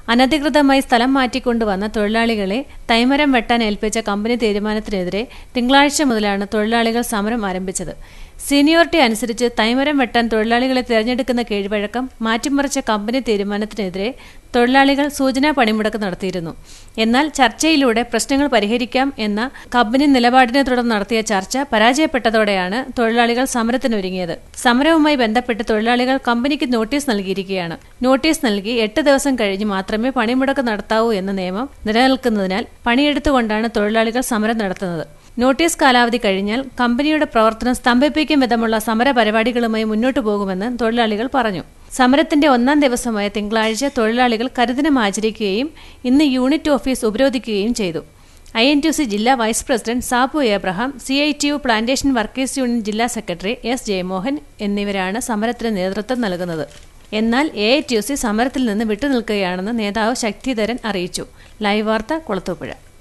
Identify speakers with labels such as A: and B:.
A: അനധികൃതമായി സ്ഥലം മാറ്റിക്കൊണ്ടുവന്ന തൊഴിലാളികളെ തൈമരം വെട്ടാൻ ഏൽപ്പിച്ച കമ്പനി തീരുമാനത്തിനെതിരെ തിങ്കളാഴ്ച മുതലാണ് തൊഴിലാളികൾ സമരം ആരംഭിച്ചത് സീനിയോറിറ്റി അനുസരിച്ച് തൈമരം വെട്ടാൻ തൊഴിലാളികളെ തിരഞ്ഞെടുക്കുന്ന കീഴ്വഴക്കം മാറ്റിമറിച്ച കമ്പനി തീരുമാനത്തിനെതിരെ തൊഴിലാളികൾ സൂചനാ പണിമുടക്ക് നടത്തിയിരുന്നു എന്നാൽ ചർച്ചയിലൂടെ പ്രശ്നങ്ങൾ പരിഹരിക്കാം എന്ന കമ്പനി നിലപാടിനെ തുടർന്ന് നടത്തിയ ചർച്ച പരാജയപ്പെട്ടതോടെയാണ് തൊഴിലാളികൾ സമരത്തിനൊരുങ്ങിയത് സമരവുമായി ബന്ധപ്പെട്ട് തൊഴിലാളികൾ കമ്പനിക്ക് നോട്ടീസ് നൽകിയിരിക്കുകയാണ് നോട്ടീസ് നൽകി എട്ട് ദിവസം കഴിഞ്ഞ് മാത്രമേ പണിമുടക്ക് നടത്താവൂ എന്ന നിയമം നിലനിൽക്കുന്നതിനാൽ പണിയെടുത്തുകൊണ്ടാണ് തൊഴിലാളികൾ സമരം നടത്തുന്നത് നോട്ടീസ് കാലാവധി കഴിഞ്ഞാൽ കമ്പനിയുടെ പ്രവർത്തനം സ്തംഭിപ്പിക്കും വിധമുള്ള സമര പരിപാടികളുമായി മുന്നോട്ടു പോകുമെന്ന് തൊഴിലാളികൾ പറഞ്ഞു സമരത്തിന്റെ ഒന്നാം ദിവസമായ തിങ്കളാഴ്ച തൊഴിലാളികൾ കരുദിനം ആചരിക്കുകയും ഇന്ന് യൂണിറ്റ് ഓഫീസ് ഉപരോധിക്കുകയും ചെയ്തു ഐ എൻ ടി സി ജില്ലാ vice president Sabu Abraham C I T U plantation workers union ജില്ലാ സെക്രട്ടറി എസ് ജയമോഹൻ എന്നിവരാണ് സമരത്തിന് നേതൃത്വം നൽകുന്നത് എന്നാൽ A I T U C സമരത്തിൽ നിന്ന് വിട്ടുനിൽക്കുകയാണെന്ന് നേതാവ് ശക്തിധരൻ അറിയിച്ചു ലൈവ് വാർത്ത കുളത്തൂപ്പുഴ